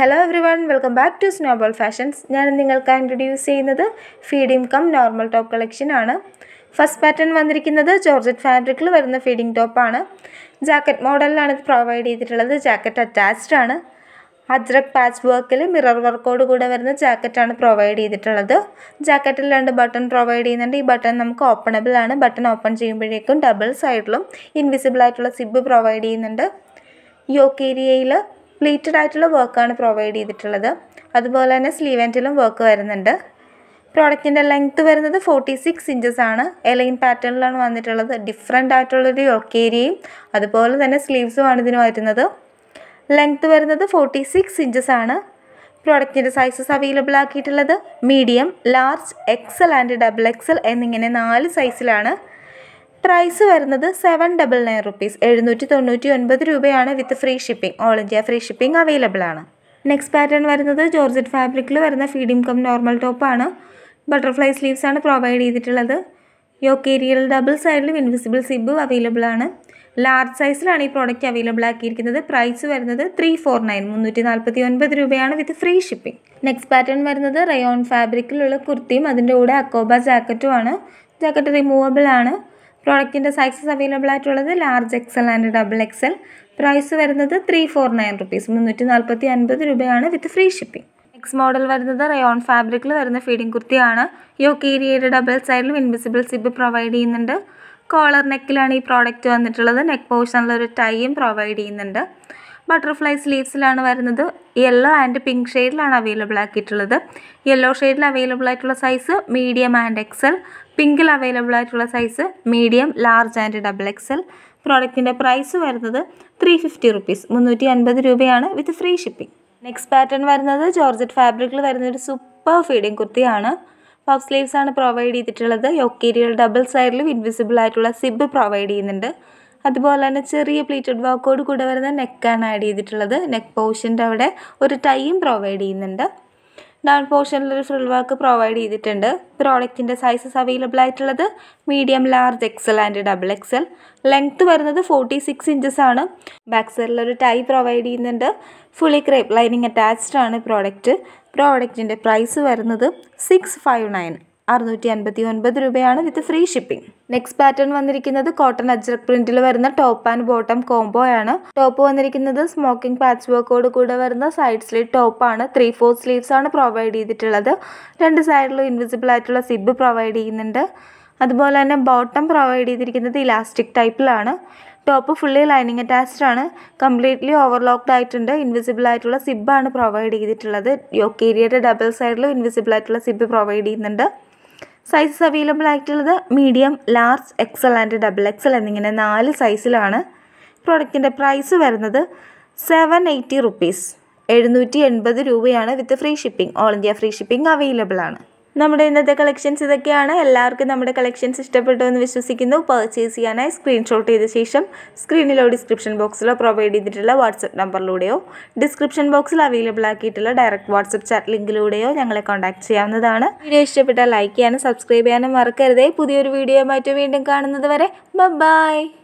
hello everyone welcome back to Snowball Fashions ഞാൻ നിങ്ങൾക്ക് introduce ചെയ്യുന്നത് feeding cum normal top collection ആണ് first pattern വന്നിരിക്കുന്നത് georgette ഫാബ്രിക്കിൽ വരുന്ന ഫീഡിംഗ് ടോപ്പാണ് ജാക്കറ്റ് മോഡലിലാണ് ഇത് പ്രൊവൈഡ് ചെയ്തിട്ടുള്ളത് ജാക്കറ്റ് അറ്റാച്ച്ഡ് ആണ് അജ്രക് പാച്ച് വർക്കിൽ മിറർ വർക്കോട് കൂടെ വരുന്ന ജാക്കറ്റാണ് പ്രൊവൈഡ് ചെയ്തിട്ടുള്ളത് ജാക്കറ്റിൽ രണ്ട് ബട്ടൺ പ്രൊവൈഡ് ചെയ്യുന്നുണ്ട് ഈ ബട്ടൺ നമുക്ക് ഓപ്പണബിൾ ആണ് ബട്ടൺ ഓപ്പൺ ചെയ്യുമ്പോഴേക്കും ഡബിൾ സൈഡിലും ഇൻവിസിബിൾ ആയിട്ടുള്ള സിബ് പ്രൊവൈഡ് ചെയ്യുന്നുണ്ട് യോക്ക് ഏരിയയിൽ പ്ലീറ്റഡ് ആയിട്ടുള്ള വർക്കാണ് പ്രൊവൈഡ് ചെയ്തിട്ടുള്ളത് അതുപോലെ തന്നെ സ്ലീവ് എൻറ്റിലും വർക്ക് വരുന്നുണ്ട് പ്രോഡക്റ്റിൻ്റെ ലെങ്ത്ത് വരുന്നത് ഫോർട്ടി സിക്സ് ഇഞ്ചസ് ആണ് എലൈൻ പാറ്റേണിലാണ് വന്നിട്ടുള്ളത് ഡിഫറെൻ്റ് ആയിട്ടുള്ളൊരു യോക്ക് ഏരിയയും അതുപോലെ തന്നെ സ്ലീവ്സുമാണ് ഇതിന് വരുന്നത് ലെങ്ത്ത് വരുന്നത് ഫോർട്ടി സിക്സ് ഇഞ്ചസ് ആണ് പ്രോഡക്റ്റിൻ്റെ സൈസസ് അവൈലബിൾ ആക്കിയിട്ടുള്ളത് medium large XL and double XL എന്നിങ്ങനെ നാല് സൈസിലാണ് പ്രൈസ് വരുന്നത് സെവൻ ഡബിൾ നയൻ റുപ്പീസ് എഴുന്നൂറ്റി തൊണ്ണൂറ്റി ഒൻപത് രൂപയാണ് with free shipping all India free shipping available ആണ് നെക്സ്റ്റ് പാറ്റേൺ വരുന്നത് ജോർജറ്റ് ഫാബ്രിക്കിൽ വരുന്ന ഫീഡിംഗ് കം നോർമൽ ടോപ്പാണ് ബട്ടർഫ്ലൈ സ്ലീവ്സ് ആണ് പ്രൊവൈഡ് ചെയ്തിട്ടുള്ളത് യോക്ക് ഏരിയയിൽ ഡബിൾ സൈഡിലും ഇൻവിസിബിൾ സിബ് അവൈലബിൾ ആണ് ലാർജ് സൈസിലാണ് ഈ പ്രോഡക്റ്റ് അവൈലബിൾ ആക്കിയിരിക്കുന്നത് പ്രൈസ് വരുന്നത് ത്രീ ഫോർ നയൻ മുന്നൂറ്റി നാൽപ്പത്തി ഒൻപത് രൂപയാണ് with free shipping next pattern വരുന്നത് റയോൺ ഫാബ്രിക്കിലുള്ള കുർത്തിയും അതിൻ്റെ കൂടെ അക്കോബ ജാക്കറ്റുമാണ് ജാക്കറ്റ് റിമൂവബിൾ ആണ് പ്രോഡക്റ്റിൻ്റെ സൈസസ് അവൈലബിൾ ആയിട്ടുള്ളത് large XL and double XL price വരുന്നത് ത്രീ ഫോർ നയൻ റുപ്പീസ് മുന്നൂറ്റി നാൽപ്പത്തി അൻപത് രൂപയാണ് with free shipping next model വരുന്നത് റയോൺ ഫാബ്രിക്കിൽ വരുന്ന ഫീഡിംഗ് കുർത്തിയാണ് യോക്ക് ഏരിയയുടെ ഡബിൾ സൈഡിലും ഇൻവിസിബിൾ സിബ് പ്രൊവൈഡ് ചെയ്യുന്നുണ്ട് കോളർ നെക്കിലാണ് ഈ പ്രോഡക്റ്റ് വന്നിട്ടുള്ളത് നെക്ക് പോർഷനിൽ ഒരു ടൈയും പ്രൊവൈഡ് ചെയ്യുന്നുണ്ട് ബട്ടർഫ്ലൈ സ്ലീവ്സിലാണ് വരുന്നത് യെല്ലോ ആൻഡ് പിങ്ക് ഷെയ്ഡിലാണ് അവൈലബിൾ ആക്കിയിട്ടുള്ളത് യെല്ലോ ഷെയ്ഡിൽ അവൈലബിൾ ആയിട്ടുള്ള സൈസ് മീഡിയം ആൻഡ് എക്സൽ പിങ്കിൽ അവൈലബിൾ ആയിട്ടുള്ള size medium large and double XL പ്രോഡക്റ്റിൻ്റെ പ്രൈസ് വരുന്നത് ത്രീ ഫിഫ്റ്റി റുപ്പീസ് മുന്നൂറ്റി അൻപത് രൂപയാണ് with free shipping next pattern വരുന്നത് ജോർജറ്റ് ഫാബ്രിക്കിൽ വരുന്ന ഒരു സൂപ്പർ ഫീഡിംഗ് കുർത്തിയാണ് പഫ് സ്ലീവ്സ് ആണ് പ്രൊവൈഡ് ചെയ്തിട്ടുള്ളത് യൊക്കേരിയൽ ഡബിൾ സൈഡിലും ഇൻവിസിബിൾ ആയിട്ടുള്ള സിബ് പ്രൊവൈഡ് ചെയ്യുന്നുണ്ട് അതുപോലെ തന്നെ ചെറിയ പ്ലീറ്റഡ് വർക്കോട് കൂടെ വരുന്ന നെക്കാണ് ആഡ് ചെയ്തിട്ടുള്ളത് നെക്ക് പോർഷൻ്റെ അവിടെ ഒരു ടൈയും പ്രൊവൈഡ് ചെയ്യുന്നുണ്ട് ഡൗൺ പോർഷനിൽ ഒരു ഫ്രിൽ വർക്ക് പ്രൊവൈഡ് ചെയ്തിട്ടുണ്ട് പ്രോഡക്റ്റിൻ്റെ സൈസസ് അവൈലബിൾ ആയിട്ടുള്ളത് medium large XL and double XL length വരുന്നത് ഫോർട്ടി സിക്സ് ഇഞ്ചസ് ആണ് ബാക്ക് സൈഡിൽ ഒരു ടൈ പ്രൊവൈഡ് ചെയ്യുന്നുണ്ട് ഫുള്ളി ക്രേപ്പ് ലൈനിങ് അറ്റാച്ച്ഡ് ആണ് പ്രോഡക്റ്റ് പ്രോഡക്റ്റിൻ്റെ പ്രൈസ് വരുന്നത് സിക്സ് ഫൈവ് നയൻ അറുന്നൂറ്റി അൻപത്തി ഒൻപത് രൂപയാണ് with free shipping next pattern വന്നിരിക്കുന്നത് കോട്ടൺ അജ്രക് പ്രിന്റിൽ വരുന്ന ടോപ്പ് ആൻഡ് ബോട്ടം കോംബോ ആണ് ടോപ്പ് വന്നിരിക്കുന്നത് സ്മോക്കിംഗ് പാച്ച് വർക്കോട് കൂടെ വരുന്ന സൈഡ് സ്ലീവ് ടോപ്പാണ് ത്രീ ഫോർ സ്ലീവ്സ് ആണ് പ്രൊവൈഡ് ചെയ്തിട്ടുള്ളത് രണ്ട് സൈഡിലും ഇൻവിസിബിൾ ആയിട്ടുള്ള സിബ് പ്രൊവൈഡ് ചെയ്യുന്നുണ്ട് അതുപോലെ തന്നെ ബോട്ടം പ്രൊവൈഡ് ചെയ്തിരിക്കുന്നത് ഇലാസ്റ്റിക് ടൈപ്പിലാണ് ടോപ്പ് ഫുള്ളി ലൈനിങ് അറ്റാച്ച്ഡ് ആണ് കംപ്ലീറ്റ്ലി ഓവർലോക്ക്ഡ് ആയിട്ടുണ്ട് ഇൻവിസിബിൾ ആയിട്ടുള്ള സിബാണ് പ്രൊവൈഡ് ചെയ്തിട്ടുള്ളത് യോക്ക് ഏരിയയുടെ ഡബിൾ സൈഡിലും ഇൻവിസിബിൾ ആയിട്ടുള്ള സിബ് പ്രൊവൈഡ് ചെയ്യുന്നുണ്ട് സൈസസ് അവൈലബിൾ ആയിട്ടുള്ളത് medium large XL and double XL എന്നിങ്ങനെ നാല് സൈസിലാണ് പ്രോഡക്റ്റിൻ്റെ പ്രൈസ് വരുന്നത് സെവൻ എയ്റ്റി റുപ്പീസ് എഴുന്നൂറ്റി എൺപത് രൂപയാണ് with free shipping all India free shipping available ആണ് നമ്മുടെ ഇന്നത്തെ കളക്ഷൻസ് ഇതൊക്കെയാണ് എല്ലാവർക്കും നമ്മുടെ കളക്ഷൻസ് ഇഷ്ടപ്പെട്ടു എന്ന് വിശ്വസിക്കുന്നു പർച്ചേസ് ചെയ്യാനായി സ്ക്രീൻഷോട്ട് ചെയ്ത ശേഷം സ്ക്രീനിലോ ഡിസ്ക്രിപ്ഷൻ ബോക്സിലോ പ്രൊവൈഡ് ചെയ്തിട്ടുള്ള വാട്സപ്പ് നമ്പറിലൂടെയോ ഡിസ്ക്രിപ്ഷൻ ബോക്സിൽ അവൈലബിൾ ആക്കിയിട്ടുള്ള ഡയറക്റ്റ് വാട്സപ്പ് ചാറ്റ് ലിങ്കിലൂടെയോ ഞങ്ങളെ കോൺടാക്ട് ചെയ്യാവുന്നതാണ് വീഡിയോ ഇഷ്ടപ്പെട്ടാൽ ലൈക്ക് ചെയ്യാനും സബ്സ്ക്രൈബ് ചെയ്യാനും മറക്കരുതേ പുതിയൊരു വീഡിയോ ആയിട്ട് വീണ്ടും കാണുന്നത് വരെ ബൈ